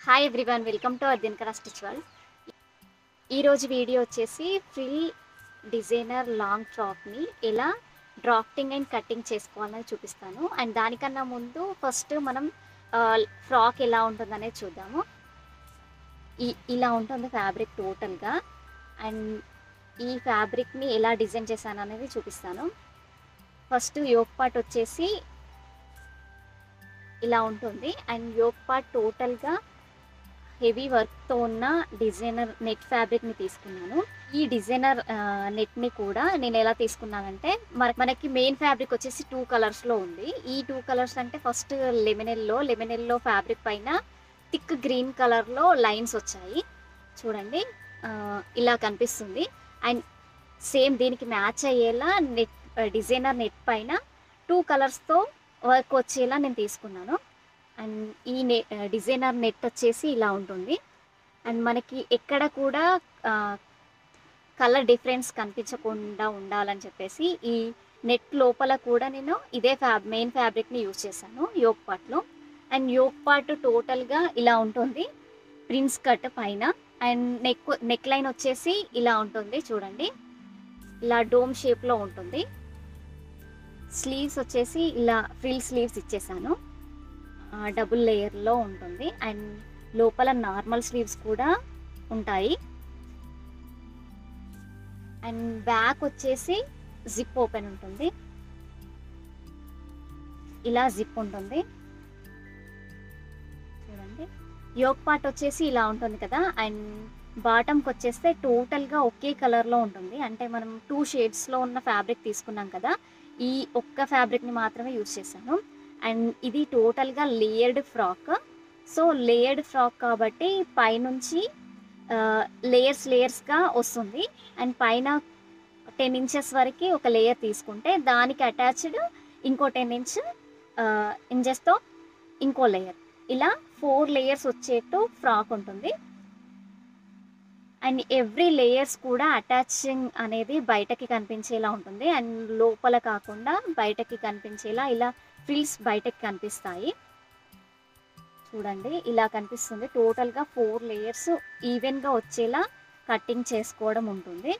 hi everyone welcome to అర్దినకర stitch world ఈరోజు video వచ్చేసి ఫ్రిల్ డిజైనర్ లాంగ్ ఫ్రాక్ని ఎలా డ్రాఫ్టింగ్ అండ్ కటింగ్ చేసుకోవాలని చూపిస్తాను అండ్ దానికన్నా ముందు ఫస్ట్ మనం ఫ్రాక్ ఎలా ఉంటుందనేది చూద్దాము ఈ ఇలా ఉంటుంది ఫ్యాబ్రిక్ టోటల్గా అండ్ ఈ ఫ్యాబ్రిక్ని ఎలా డిజైన్ చేశాను అనేది చూపిస్తాను ఫస్ట్ యోక్ పార్ట్ వచ్చేసి ఇలా ఉంటుంది అండ్ యోక్ పార్ట్ టోటల్గా హెవీ వర్క్తో ఉన్న డిజైనర్ నెట్ ఫ్యాబ్రిక్ని తీసుకున్నాను ఈ డిజైనర్ నెట్ని కూడా నేను ఎలా తీసుకున్నానంటే మన మనకి మెయిన్ ఫ్యాబ్రిక్ వచ్చేసి టూ కలర్స్లో ఉంది ఈ టూ కలర్స్ అంటే ఫస్ట్ లెమనెల్లో లెమనెల్లో ఫ్యాబ్రిక్ పైన థిక్ గ్రీన్ కలర్లో లైన్స్ వచ్చాయి చూడండి ఆ, ఇలా కనిపిస్తుంది అండ్ సేమ్ దీనికి మ్యాచ్ అయ్యేలా నెట్ డిజైనర్ నెట్ పైన టూ కలర్స్తో వర్క్ వచ్చేలా నేను తీసుకున్నాను అండ్ ఈ నె డిజైనర్ నెట్ వచ్చేసి ఇలా ఉంటుంది అండ్ మనకి ఎక్కడ కూడా కలర్ డిఫరెన్స్ కనిపించకుండా ఉండాలని చెప్పేసి ఈ నెట్ లోపల కూడా నేను ఇదే ఫ్యాబ్ మెయిన్ ఫ్యాబ్రిక్ని యూజ్ చేశాను యోగ్ పార్ట్లో అండ్ యోగ్ పార్ట్ టోటల్గా ఇలా ఉంటుంది ప్రిన్స్ కట్ పైన అండ్ నెక్ నెక్ లైన్ వచ్చేసి ఇలా ఉంటుంది చూడండి ఇలా డోమ్ షేప్లో ఉంటుంది స్లీవ్స్ వచ్చేసి ఇలా ఫ్రిల్ స్లీవ్స్ ఇచ్చేసాను డబుల్ లేయర్లో ఉంటుంది అండ్ లోపల నార్మల్ స్లీవ్స్ కూడా ఉంటాయి అండ్ బ్యాక్ వచ్చేసి జిప్ ఓపెన్ ఉంటుంది ఇలా జిప్ ఉంటుంది చూడండి యోగ్ పార్ట్ వచ్చేసి ఇలా ఉంటుంది కదా అండ్ బాటమ్కి వచ్చేస్తే టోటల్గా ఒకే కలర్లో ఉంటుంది అంటే మనం టూ షేడ్స్లో ఉన్న ఫ్యాబ్రిక్ తీసుకున్నాం కదా ఈ ఒక్క ఫ్యాబ్రిక్ని మాత్రమే యూజ్ చేశాను అండ్ ఇది టోటల్గా layered frock so layered frock కాబట్టి పైనుంచి లేయర్స్ లేయర్స్గా వస్తుంది అండ్ పైన టెన్ ఇంచెస్ వరకు ఒక లేయర్ తీసుకుంటే దానికి అటాచ్డ్ ఇంకో టెన్ ఇంచ్ ఇంచెస్తో ఇంకో లేయర్ ఇలా ఫోర్ లేయర్స్ వచ్చేట్టు ఫ్రాక్ ఉంటుంది అండ్ ఎవ్రీ లేయర్స్ కూడా అటాచింగ్ అనేది బయటకి కనిపించేలా ఉంటుంది అండ్ లోపల కాకుండా బయటకి కనిపించేలా ఇలా ఫ్రిల్స్ బయటకి కనిపిస్తాయి చూడండి ఇలా కనిపిస్తుంది టోటల్గా ఫోర్ లేయర్స్ ఈవెన్గా వచ్చేలా కటింగ్ చేసుకోవడం ఉంటుంది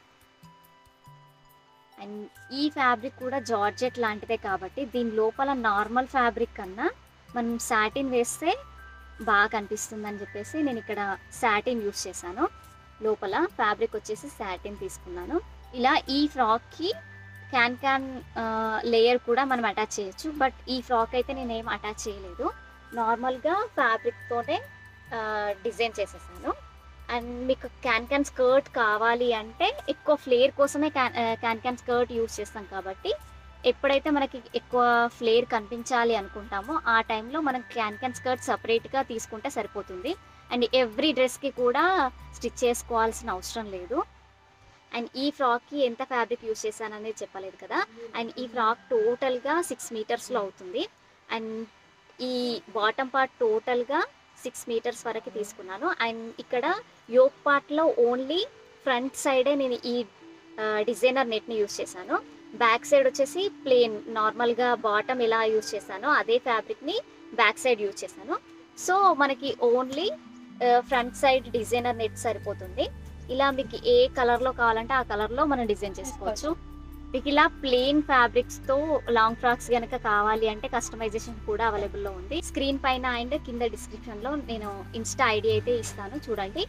అండ్ ఈ ఫ్యాబ్రిక్ కూడా జార్జెట్ లాంటిదే కాబట్టి దీని లోపల నార్మల్ ఫ్యాబ్రిక్ కన్నా మనం సాటిన్ వేస్తే బాగా కనిపిస్తుంది అని చెప్పేసి నేను ఇక్కడ సాటిన్ యూస్ చేశాను లోపల ఫ్యాబ్రిక్ వచ్చేసి సాటిన్ తీసుకున్నాను ఇలా ఈ ఫ్రాక్కి క్యాన్ క్యాన్ లేయర్ కూడా మనం అటాచ్ చేయొచ్చు బట్ ఈ ఫ్రాక్ అయితే నేను ఏం అటాచ్ చేయలేదు నార్మల్గా ఫ్యాబ్రిక్తోనే డిజైన్ చేసేసాను అండ్ మీకు క్యాన్ క్యాన్ స్కర్ట్ కావాలి అంటే ఎక్కువ ఫ్లేర్ కోసమే can can can skirt use చేస్తాం కాబట్టి ఎప్పుడైతే మనకి ఎక్కువ ఫ్లేర్ కనిపించాలి అనుకుంటామో ఆ టైంలో మనం క్యాన్ క్యాన్ స్కర్ట్ సపరేట్గా తీసుకుంటే సరిపోతుంది అండ్ ఎవ్రీ డ్రెస్కి కూడా స్టిచ్ చేసుకోవాల్సిన అవసరం లేదు అండ్ ఈ ఫ్రాక్కి ఎంత ఫ్యాబ్రిక్ యూస్ చేశాను అనేది చెప్పలేదు కదా అండ్ ఈ ఫ్రాక్ టోటల్గా సిక్స్ మీటర్స్లో అవుతుంది అండ్ ఈ బాటమ్ పార్ట్ టోటల్గా సిక్స్ మీటర్స్ వరకు తీసుకున్నాను అండ్ ఇక్కడ యోక్ పార్ట్లో ఓన్లీ ఫ్రంట్ సైడే నేను ఈ డిజైనర్ నెట్ని యూస్ చేశాను బ్యాక్ సైడ్ వచ్చేసి ప్లేన్ నార్మల్గా బాటమ్ ఎలా యూస్ చేశానో అదే ఫ్యాబ్రిక్ని బ్యాక్ సైడ్ యూస్ చేశాను సో మనకి only front side designer net సరిపోతుంది ఇలా మీకు ఏ కలర్లో కావాలంటే ఆ కలర్లో మనం డిజైన్ చేసుకోవచ్చు మీకు ఇలా ప్లెయిన్ ఫ్యాబ్రిక్స్తో లాంగ్ ఫ్రాక్స్ కనుక కావాలి అంటే కస్టమైజేషన్ కూడా అవైలబుల్లో ఉంది స్క్రీన్ పైన అండ్ కింద డిస్క్రిప్షన్లో నేను ఇన్స్టా ఐడి అయితే ఇస్తాను చూడండి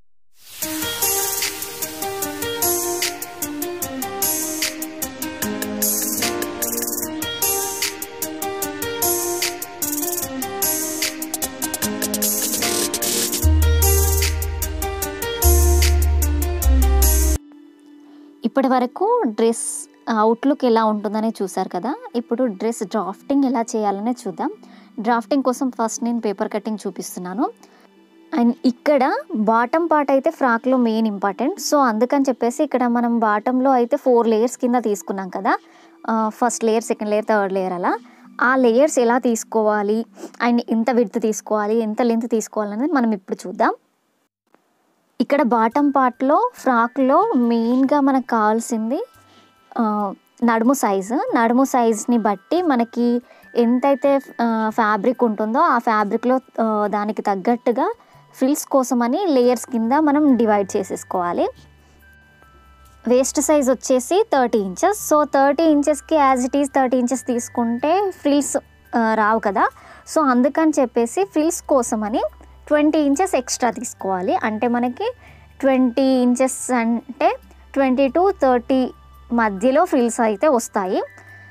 ఇప్పటి వరకు డ్రెస్ అవుట్లుక్ ఎలా ఉంటుందని చూసారు కదా ఇప్పుడు డ్రెస్ డ్రాఫ్టింగ్ ఎలా చేయాలనే చూద్దాం డ్రాఫ్టింగ్ కోసం ఫస్ట్ నేను పేపర్ కటింగ్ చూపిస్తున్నాను అండ్ ఇక్కడ బాటమ్ పార్ట్ అయితే ఫ్రాక్లో మెయిన్ ఇంపార్టెంట్ సో అందుకని చెప్పేసి ఇక్కడ మనం బాటంలో అయితే ఫోర్ లేయర్స్ కింద తీసుకున్నాం కదా first layer second layer third layer అలా ఆ లేయర్స్ ఎలా తీసుకోవాలి అండ్ ఎంత విడ్త్ తీసుకోవాలి ఎంత లెంత్ తీసుకోవాలనేది మనం ఇప్పుడు చూద్దాం ఇక్కడ బాటమ్ పార్ట్లో ఫ్రాక్లో మెయిన్గా మనకు కావాల్సింది ఆ, నడుము సైజు నడుము సైజ్ని బట్టి మనకి ఎంతైతే ఫ్యాబ్రిక్ ఉంటుందో ఆ ఫ్యాబ్రిక్లో దానికి తగ్గట్టుగా ఫ్రిల్స్ కోసమని లేయర్స్ కింద మనం డివైడ్ చేసేసుకోవాలి వేస్ట్ సైజ్ వచ్చేసి థర్టీ ఇంచెస్ సో థర్టీ ఇంచెస్కి as it is thirty inches తీసుకుంటే ఫ్రిల్స్ రావు కదా సో అందుకని చెప్పేసి ఫ్రిల్స్ కోసమని ట్వంటీ ఇంచెస్ ఎక్స్ట్రా తీసుకోవాలి అంటే మనకి ట్వంటీ ఇంచెస్ అంటే ట్వంటీ టు థర్టీ మధ్యలో ఫ్రిల్స్ అయితే వస్తాయి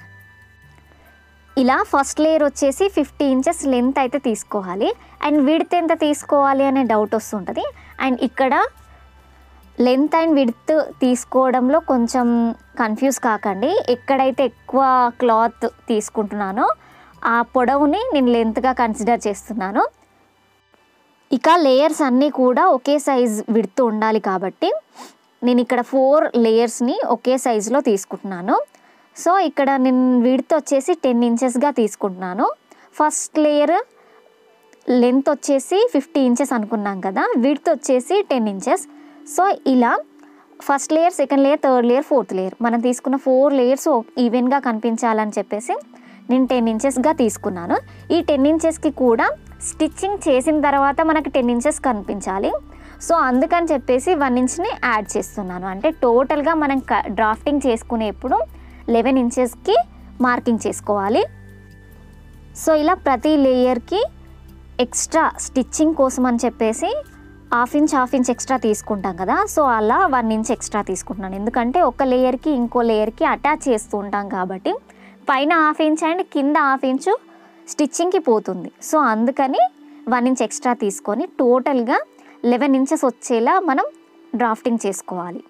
ఇలా ఫస్ట్ లేయర్ వచ్చేసి ఫిఫ్టీ ఇంచెస్ లెంత్ అయితే తీసుకోవాలి అండ్ విడ్త్ ఎంత తీసుకోవాలి అనే డౌట్ వస్తుంటుంది అండ్ ఇక్కడ లెంత్ అండ్ విడ్త్ తీసుకోవడంలో కొంచెం కన్ఫ్యూజ్ కాకండి ఎక్కడైతే ఎక్కువ క్లాత్ తీసుకుంటున్నానో ఆ పొడవుని నేను లెంత్గా కన్సిడర్ చేస్తున్నాను ఇక లేయర్స్ అన్నీ కూడా ఒకే సైజ్ విడుతూ ఉండాలి కాబట్టి నేను ఇక్కడ ఫోర్ లేయర్స్ని ఒకే సైజులో తీసుకుంటున్నాను సో ఇక్కడ నేను విడ్త్ వచ్చేసి టెన్ ఇంచెస్గా తీసుకుంటున్నాను ఫస్ట్ లేయర్ లెంత్ వచ్చేసి ఫిఫ్టీ ఇంచెస్ అనుకున్నాం కదా విడ్త్ వచ్చేసి టెన్ ఇంచెస్ సో ఇలా first layer second layer third layer fourth layer మనం తీసుకున్న ఫోర్ లేయర్స్ ఈవెన్గా కనిపించాలని చెప్పేసి నేను టెన్ ఇంచెస్గా తీసుకున్నాను ఈ టెన్ ఇంచెస్కి కూడా స్టిచ్చింగ్ చేసిన తర్వాత మనకి టెన్ ఇంచెస్ కనిపించాలి సో అందుకని చెప్పేసి వన్ ఇంచ్ని యాడ్ చేస్తున్నాను అంటే టోటల్గా మనం డ్రాఫ్టింగ్ చేసుకునేప్పుడు లెవెన్ ఇంచెస్కి మార్కింగ్ చేసుకోవాలి సో ఇలా ప్రతి లేయర్కి ఎక్స్ట్రా స్టిచ్చింగ్ కోసం అని చెప్పేసి half inch half inch extra తీసుకుంటాం కదా సో అలా వన్ ఇంచ్ ఎక్స్ట్రా తీసుకుంటున్నాను ఎందుకంటే ఒక లేయర్కి ఇంకో లేయర్కి అటాచ్ చేస్తూ ఉంటాం కాబట్టి పైన హాఫ్ ఇంచ్ అండ్ కింద హాఫ్ ఇంచు స్టిచ్చింగ్కి పోతుంది సో అందుకని వన్ ఇంచ్ ఎక్స్ట్రా తీసుకొని టోటల్గా లెవెన్ ఇంచెస్ వచ్చేలా మనం డ్రాఫ్టింగ్ చేసుకోవాలి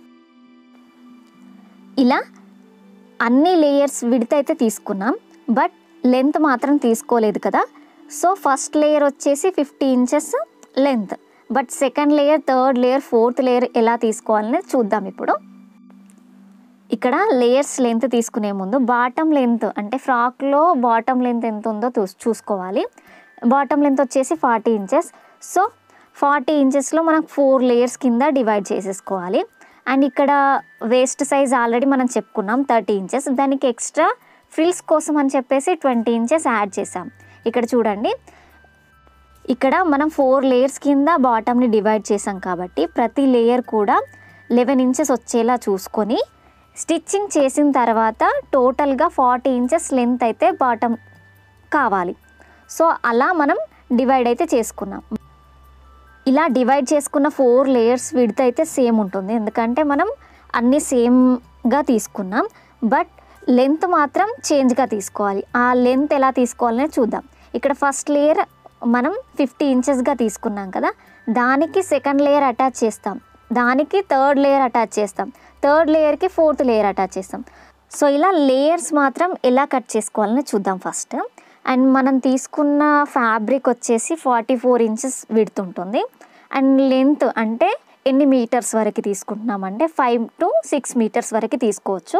ఇలా అన్ని లేయర్స్ విడత అయితే తీసుకున్నాం బట్ లెంత్ మాత్రం తీసుకోలేదు కదా సో ఫస్ట్ లేయర్ వచ్చేసి fifty inches length but second layer third layer fourth layer ఎలా తీసుకోవాలనేది చూద్దాం ఇప్పుడు ఇక్కడ లేయర్స్ లెంత్ తీసుకునే ముందు బాటమ్ లెంత్ అంటే ఫ్రాక్లో బాటమ్ లెంత్ ఎంత ఉందో చూ- చూసుకోవాలి బాటమ్ లెంత్ వచ్చేసి ఫార్టీ ఇంచెస్ సో ఫార్టీ ఇంచెస్లో మనం ఫోర్ లేయర్స్ కింద డివైడ్ చేసేసుకోవాలి అండ్ ఇక్కడ వేస్ట్ సైజ్ ఆల్రెడీ మనం చెప్పుకున్నాం థర్టీ ఇంచెస్ దానికి ఎక్స్ట్రా ఫ్రిల్స్ కోసం అని చెప్పేసి ట్వంటీ ఇంచెస్ యాడ్ చేసాం ఇక్కడ చూడండి ఇక్కడ మనం ఫోర్ లేయర్స్ కింద బాటమ్ని డివైడ్ చేసాం కాబట్టి ప్రతి లేయర్ కూడా లెవెన్ ఇంచెస్ వచ్చేలా చూసుకొని స్టిచ్చింగ్ చేసిన తర్వాత టోటల్గా ఫార్టీ ఇంచెస్ లెంత్ అయితే బాటమ్ కావాలి సో అలా మనం డివైడ్ అయితే చేసుకున్నాం ఇలా డివైడ్ చేసుకున్న ఫోర్ లేయర్స్ విడత అయితే సేమ్ ఉంటుంది ఎందుకంటే మనం అన్నీ సేమ్గా తీసుకున్నాం బట్ లెంత్ మాత్రం చేంజ్గా తీసుకోవాలి ఆ లెంత్ ఎలా తీసుకోవాలనే చూద్దాం ఇక్కడ ఫస్ట్ లేయర్ మనం ఫిఫ్టీ ఇంచెస్గా తీసుకున్నాం కదా దానికి సెకండ్ లేయర్ అటాచ్ చేస్తాం దానికి థర్డ్ లేయర్ అటాచ్ చేస్తాం థర్డ్ లేయర్కి ఫోర్త్ లేయర్ అటాచ్ చేస్తాం సో ఇలా లేయర్స్ మాత్రం ఎలా కట్ చేసుకోవాలని చూద్దాం ఫస్ట్ అండ్ మనం తీసుకున్న ఫ్యాబ్రిక్ వచ్చేసి ఫార్టీ ఫోర్ ఇంచెస్ విడుతుంటుంది అండ్ లెంత్ అంటే ఎన్ని మీటర్స్ వరకు తీసుకుంటున్నామంటే ఫైవ్ టు సిక్స్ మీటర్స్ వరకు తీసుకోవచ్చు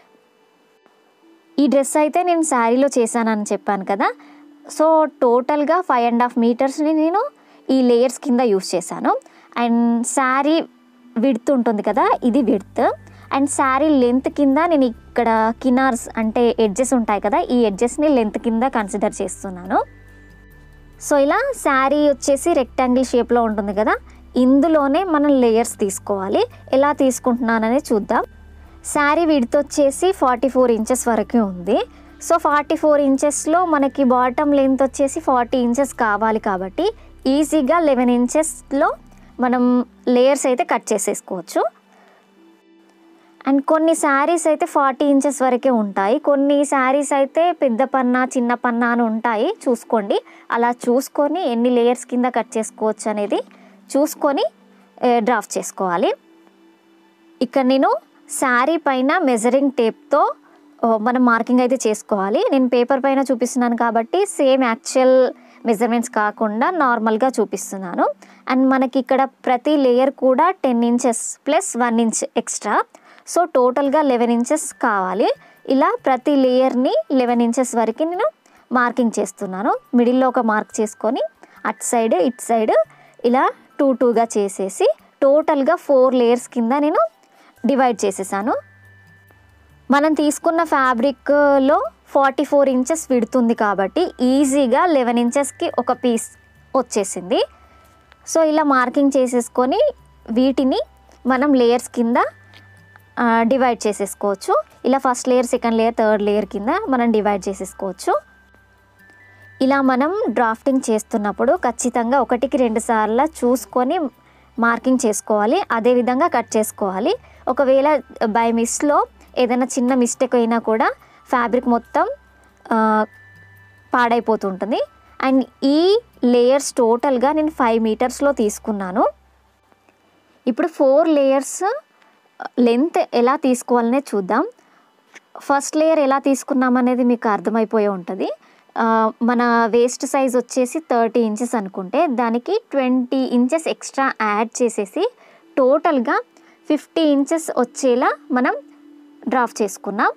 ఈ డ్రెస్ అయితే నేను శారీలో చేశానని చెప్పాను కదా సో టోటల్గా ఫైవ్ అండ్ హాఫ్ మీటర్స్ని నేను ఈ లేయర్స్ కింద యూస్ చేశాను అండ్ శారీ విడ్త్ ఉంటుంది కదా ఇది విడ్త్ అండ్ శారీ లెంత్ కింద నేను ఇక్కడ కినార్స్ అంటే ఎడ్జెస్ ఉంటాయి కదా ఈ ఎడ్జెస్ని లెంత్ కింద కన్సిడర్ చేస్తున్నాను సో ఇలా శారీ వచ్చేసి రెక్టాంగిల్ షేప్లో ఉంటుంది కదా ఇందులోనే మనం లేయర్స్ తీసుకోవాలి ఎలా తీసుకుంటున్నానని చూద్దాం శారీ విడ్త్ వచ్చేసి ఫార్టీ ఫోర్ ఇంచెస్ వరకు ఉంది సో ఫార్టీ ఫోర్ ఇంచెస్లో మనకి బాటమ్ లెంత్ వచ్చేసి ఫార్టీ ఇంచెస్ కావాలి కాబట్టి ఈజీగా లెవెన్ ఇంచెస్లో మనం లేయర్స్ అయితే కట్ చేసేసుకోవచ్చు అండ్ కొన్ని శారీస్ అయితే ఫార్టీ ఇంచెస్ వరకే ఉంటాయి కొన్ని శారీస్ అయితే పెద్ద పన్నా చిన్న పన్నా అని ఉంటాయి చూసుకోండి అలా చూసుకొని ఎన్ని లేయర్స్ కింద కట్ చేసుకోవచ్చు అనేది చూసుకొని డ్రాఫ్ట్ చేసుకోవాలి ఇక్కడ నేను శారీ పైన మెజరింగ్ టేప్తో మనం మార్కింగ్ అయితే చేసుకోవాలి నేను పేపర్ పైన చూపిస్తున్నాను కాబట్టి సేమ్ యాక్చువల్ మెజర్మెంట్స్ కాకుండా నార్మల్గా చూపిస్తున్నాను అండ్ మనకి ఇక్కడ ప్రతి లేయర్ కూడా ten inches plus one inch extra so టోటల్గా లెవెన్ ఇంచెస్ కావాలి ఇలా ప్రతి లేయర్ని లెవెన్ ఇంచెస్ వరకు నేను మార్కింగ్ చేస్తున్నాను మిడిల్లో ఒక మార్క్ చేసుకొని అటు సైడ్ ఇటు సైడ్ ఇలా టూ టూగా చేసేసి టోటల్గా ఫోర్ లేయర్స్ కింద నేను డివైడ్ చేసేసాను మనం తీసుకున్న ఫ్యాబ్రిక్లో ఫార్టీ ఫోర్ ఇంచెస్ విడుతుంది కాబట్టి ఈజీగా లెవెన్ ఇంచెస్కి ఒక పీస్ వచ్చేసింది సో ఇలా మార్కింగ్ చేసేసుకొని వీటిని మనం లేయర్స్ కింద డివైడ్ చేసేసుకోవచ్చు ఇలా first layer second layer third layer కింద మనం డివైడ్ చేసేసుకోవచ్చు ఇలా మనం డ్రాఫ్టింగ్ చేస్తున్నప్పుడు ఖచ్చితంగా ఒకటికి రెండు సార్లు చూసుకొని మార్కింగ్ చేసుకోవాలి అదేవిధంగా కట్ చేసుకోవాలి ఒకవేళ బై మిస్లో ఏదైనా చిన్న మిస్టేక్ అయినా కూడా ఫ్యాబ్రిక్ మొత్తం ఆ, పాడైపోతుంటుంది అండ్ ఈ లేయర్స్ టోటల్గా నేను ఫైవ్ మీటర్స్లో తీసుకున్నాను ఇప్పుడు ఫోర్ లేయర్స్ లెంత్ ఎలా తీసుకోవాలనే చూద్దాం ఫస్ట్ లేయర్ ఎలా తీసుకున్నాం అనేది మీకు అర్థమైపోయి ఉంటుంది ఆ, మన వేస్ట్ సైజ్ వచ్చేసి థర్టీ ఇంచెస్ అనుకుంటే దానికి ట్వంటీ ఇంచెస్ ఎక్స్ట్రా యాడ్ చేసేసి టోటల్గా ఫిఫ్టీ ఇంచెస్ వచ్చేలా మనం డ్రాఫ్ట్ చేసుకున్నాం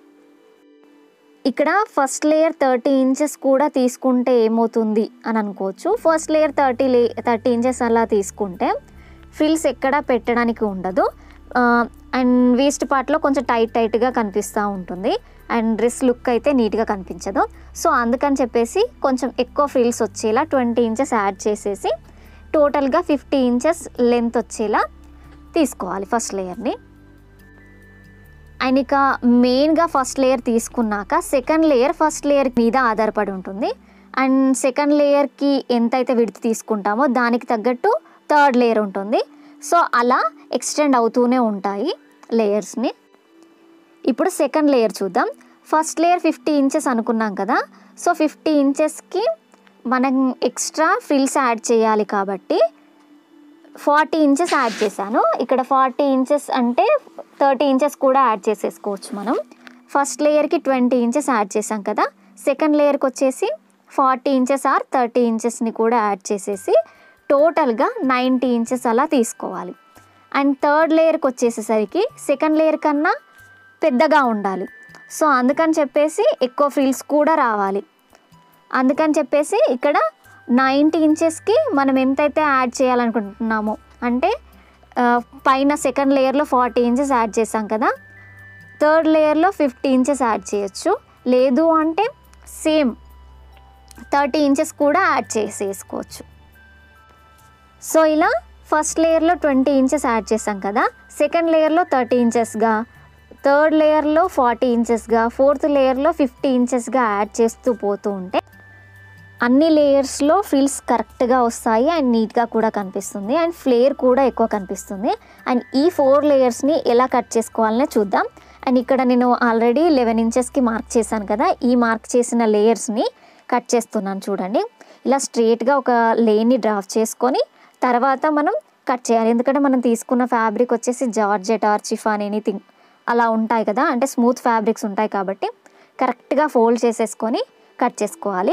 ఇక్కడ ఫస్ట్ లేయర్ థర్టీ ఇంచెస్ కూడా తీసుకుంటే ఏమవుతుంది అని అనుకోవచ్చు first layer thirty lay thirty inches అలా తీసుకుంటే ఫ్రిల్స్ ఎక్కడ పెట్టడానికి ఉండదు అండ్ వేస్ట్ పార్ట్లో కొంచెం టైట్ టైట్గా కనిపిస్తూ ఉంటుంది అండ్ డ్రెస్ లుక్ అయితే నీట్గా కనిపించదు సో అందుకని చెప్పేసి కొంచెం ఎక్కువ ఫ్రిల్స్ వచ్చేలా ట్వంటీ ఇంచెస్ యాడ్ చేసేసి టోటల్గా ఫిఫ్టీ ఇంచెస్ లెంత్ వచ్చేలా తీసుకోవాలి ఫస్ట్ లేయర్ని అండ్ ఇక మెయిన్గా ఫస్ట్ లేయర్ తీసుకున్నాక సెకండ్ లేయర్ ఫస్ట్ లేయర్ మీద ఆధారపడి ఉంటుంది అండ్ సెకండ్ లేయర్కి ఎంతైతే విడత తీసుకుంటామో దానికి తగ్గట్టు థర్డ్ లేయర్ ఉంటుంది సో అలా ఎక్స్టెండ్ అవుతూనే ఉంటాయి లేయర్స్ని ఇప్పుడు సెకండ్ లేయర్ చూద్దాం ఫస్ట్ లేయర్ ఫిఫ్టీ ఇంచెస్ అనుకున్నాం కదా సో ఫిఫ్టీ ఇంచెస్కి మనం ఎక్స్ట్రా ఫ్రిల్స్ యాడ్ చేయాలి కాబట్టి ఫార్టీ ఇంచెస్ యాడ్ చేశాను ఇక్కడ ఫార్టీ ఇంచెస్ అంటే థర్టీ ఇంచెస్ కూడా యాడ్ చేసేసుకోవచ్చు మనం ఫస్ట్ లేయర్కి ట్వంటీ ఇంచెస్ యాడ్ చేసాం కదా సెకండ్ లేయర్కి వచ్చేసి ఫార్టీ ఇంచెస్ ఆర్ థర్టీ ఇంచెస్ని కూడా యాడ్ చేసేసి టోటల్గా నైంటీ ఇంచెస్ అలా తీసుకోవాలి అండ్ థర్డ్ లేయర్కి వచ్చేసేసరికి సెకండ్ లేయర్ కన్నా పెద్దగా ఉండాలి సో అందుకని చెప్పేసి ఎక్కువ ఫ్రిల్స్ కూడా రావాలి అందుకని చెప్పేసి ఇక్కడ నైంటీ ఇంచెస్కి మనం ఎంతైతే యాడ్ చేయాలనుకుంటున్నామో అంటే ఆ, పైన సెకండ్ లేయర్లో ఫార్టీ ఇంచెస్ యాడ్ చేసాం కదా థర్డ్ లేయర్లో ఫిఫ్టీ ఇంచెస్ యాడ్ చేయొచ్చు లేదు అంటే సేమ్ థర్టీ ఇంచెస్ కూడా యాడ్ చేసేసుకోవచ్చు సో ఇలా ఫస్ట్ లేయర్లో ట్వంటీ ఇంచెస్ యాడ్ చేసాం కదా సెకండ్ లేయర్లో థర్టీ ఇంచెస్గా థర్డ్ లేయర్లో ఫార్టీ ఇంచెస్గా ఫోర్త్ లేయర్లో ఫిఫ్టీ ఇంచెస్గా యాడ్ చేస్తూ పోతూ ఉంటే అన్ని లేయర్స్లో ఫ్రిల్స్ కరెక్ట్గా వస్తాయి అండ్ నీట్గా కూడా కనిపిస్తుంది అండ్ ఫ్లేర్ కూడా ఎక్కువ కనిపిస్తుంది అండ్ ఈ ఫోర్ లేయర్స్ని ఎలా కట్ చేసుకోవాలనే చూద్దాం అండ్ ఇక్కడ నేను ఆల్రెడీ లెవెన్ ఇంచెస్కి మార్క్ చేశాను కదా ఈ మార్క్ చేసిన లేయర్స్ని కట్ చేస్తున్నాను చూడండి ఇలా స్ట్రేట్గా ఒక లేన్ని డ్రాఫ్ చేసుకొని తర్వాత మనం కట్ చేయాలి ఎందుకంటే మనం తీసుకున్న ఫ్యాబ్రిక్ వచ్చేసి జార్జెట్ ఆర్ చిఫాన్ ఎనీథింగ్ అలా ఉంటాయి కదా అంటే స్మూత్ ఫ్యాబ్రిక్స్ ఉంటాయి కాబట్టి కరెక్ట్గా ఫోల్డ్ చేసేసుకొని కట్ చేసుకోవాలి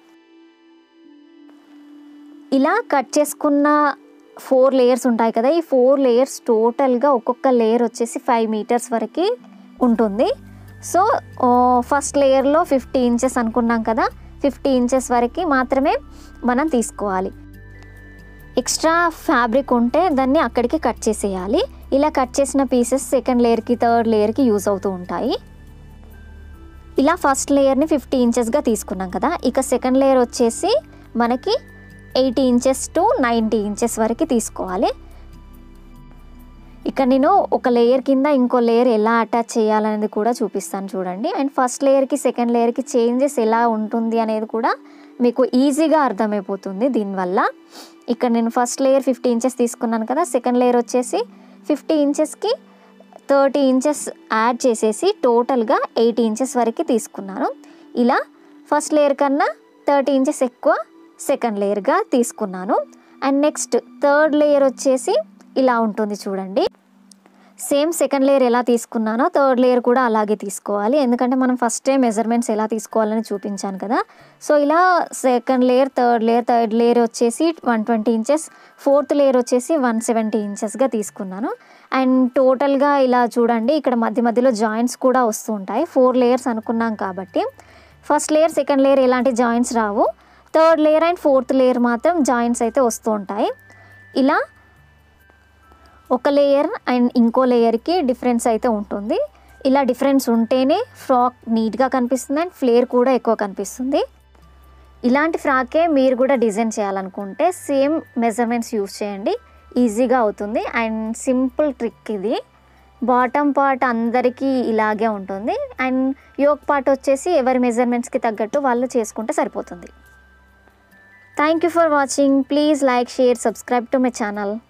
ఇలా కట్ చేసుకున్న ఫోర్ లేయర్స్ ఉంటాయి కదా ఈ ఫోర్ లేయర్స్ టోటల్గా ఒక్కొక్క లేయర్ వచ్చేసి ఫైవ్ మీటర్స్ వరకు ఉంటుంది సో ఫస్ట్ లేయర్లో ఫిఫ్టీ ఇంచెస్ అనుకున్నాం కదా ఫిఫ్టీ ఇంచెస్ వరకు మాత్రమే మనం తీసుకోవాలి ఎక్స్ట్రా ఫ్యాబ్రిక్ ఉంటే దాన్ని అక్కడికి కట్ చేసేయాలి ఇలా కట్ చేసిన పీసెస్ సెకండ్ లేయర్కి థర్డ్ లేయర్కి యూజ్ అవుతూ ఉంటాయి ఇలా ఫస్ట్ లేయర్ని ఫిఫ్టీ ఇంచెస్గా తీసుకున్నాం కదా ఇక సెకండ్ లేయర్ వచ్చేసి మనకి eighty inches to ninety inches వరకు తీసుకోవాలి ఇక్కడ నేను ఒక లేయర్ కింద ఇంకో లేయర్ ఎలా అటాచ్ చేయాలనేది కూడా చూపిస్తాను చూడండి అండ్ ఫస్ట్ లేయర్కి సెకండ్ లేయర్కి చేంజెస్ ఎలా ఉంటుంది అనేది కూడా మీకు ఈజీగా అర్థమైపోతుంది దీనివల్ల ఇక్కడ నేను ఫస్ట్ లేయర్ ఫిఫ్టీ ఇంచెస్ తీసుకున్నాను కదా సెకండ్ లేయర్ వచ్చేసి ఫిఫ్టీ ఇంచెస్కి థర్టీ ఇంచెస్ యాడ్ చేసేసి టోటల్గా ఎయిటీ ఇంచెస్ వరకు తీసుకున్నాను ఇలా ఫస్ట్ లేయర్ కన్నా థర్టీ ఇంచెస్ ఎక్కువ సెకండ్ లేయర్గా తీసుకున్నాను అండ్ నెక్స్ట్ థర్డ్ లేయర్ వచ్చేసి ఇలా ఉంటుంది చూడండి సేమ్ సెకండ్ లేయర్ ఎలా తీసుకున్నానో థర్డ్ లేయర్ కూడా అలాగే తీసుకోవాలి ఎందుకంటే మనం ఫస్టే మెజర్మెంట్స్ ఎలా తీసుకోవాలని చూపించాను కదా సో ఇలా second layer third layer third layer వచ్చేసి one twenty inches fourth layer వచ్చేసి వన్ సెవెంటీ ఇంచెస్గా తీసుకున్నాను అండ్ టోటల్గా ఇలా చూడండి ఇక్కడ మధ్య మధ్యలో జాయింట్స్ కూడా వస్తూ ఉంటాయి ఫోర్ లేయర్స్ అనుకున్నాం కాబట్టి ఫస్ట్ లేయర్ సెకండ్ లేయర్ ఎలాంటి జాయింట్స్ రావు third layer and fourth layer మాత్రం జాయింట్స్ అయితే వస్తూ ఉంటాయి ఇలా ఒక లేయర్ అండ్ ఇంకో లేయర్కి డిఫరెన్స్ అయితే ఉంటుంది ఇలా డిఫరెన్స్ ఉంటేనే ఫ్రాక్ నీట్గా కనిపిస్తుంది అండ్ ఫ్లేర్ కూడా ఎక్కువ కనిపిస్తుంది ఇలాంటి ఫ్రాకే మీరు కూడా డిజైన్ చేయాలనుకుంటే సేమ్ మెజర్మెంట్స్ యూస్ చేయండి ఈజీగా అవుతుంది అండ్ సింపుల్ ట్రిక్ ఇది బాటమ్ పార్ట్ అందరికీ ఇలాగే ఉంటుంది అండ్ యోక్ పార్ట్ వచ్చేసి ఎవరి మెజర్మెంట్స్కి తగ్గట్టు వాళ్ళు చేసుకుంటే సరిపోతుంది thank you for watching please like share subscribe to my channel